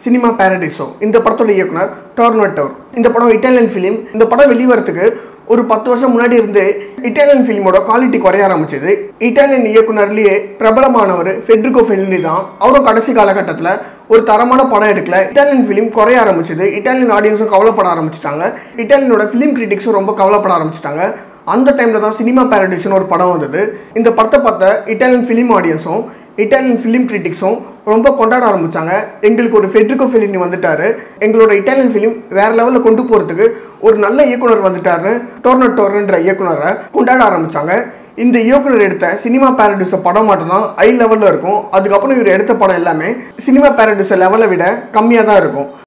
cinema பாரடைஸோ இந்த படத்தோட இயக்குனர் டோர்னட்டோர் இந்த படம் இட்டாலியன் ஃபிலிம் இந்த படம் வெளிவரத்துக்கு ஒரு பத்து வருஷம் முன்னாடி இருந்து இட்டாலியன் ஃபிலிமோட குவாலிட்டி குறைய ஆரம்பிச்சது இட்டாலியன் இயக்குனர்லேயே பிரபலமானவர் ஃபெட்ரிகோ ஃபெல்லினி தான் அவரும் கடைசி காலகட்டத்தில் ஒரு தரமான படம் எடுக்கல இட்டாலியன் ஃபிலிம் குறைய ஆரம்பிச்சது இட்டாலியன் ஆடியன்ஸும் கவலைப்பட ஆரம்பிச்சிட்டாங்க இட்டாலியனோட ஃபிலிம் கிரிட்டிக்ஸும் ரொம்ப கவலைப்பட ஆரம்பிச்சிட்டாங்க அந்த டைமில் தான் சினிமா பாரடைஸ்னு ஒரு படம் வந்தது இந்த படத்தை பார்த்த இட்டாலியன் ஃபிலிம் ஆடியன்ஸும் இட்டாலியன் ஃபிலிம் கிரிட்டிக்ஸும் ரொம்ப கொண்டாட ஆரம்பிச்சாங்க எங்களுக்கு ஒரு ஃபெட்ரிகோ ஃபெலினி வந்துட்டாரு எங்களோட இட்டாலியன் ஃபிலிம் வேற லெவலில் கொண்டு போகிறதுக்கு ஒரு நல்ல இயக்குனர் வந்துட்டாரு டோர்னட்டோர்ன்ற இயக்குனரை கொண்டாட ஆரம்பிச்சாங்க இந்த இயக்குனர் எடுத்த சினிமா பாரடிஸ் படம் மட்டும்தான் ஹை லெவலில் இருக்கும் அதுக்கப்புறம் இவர் எடுத்த படம் எல்லாமே சினிமா பாரடிஸ் லெவலை விட கம்மியாக தான் இருக்கும்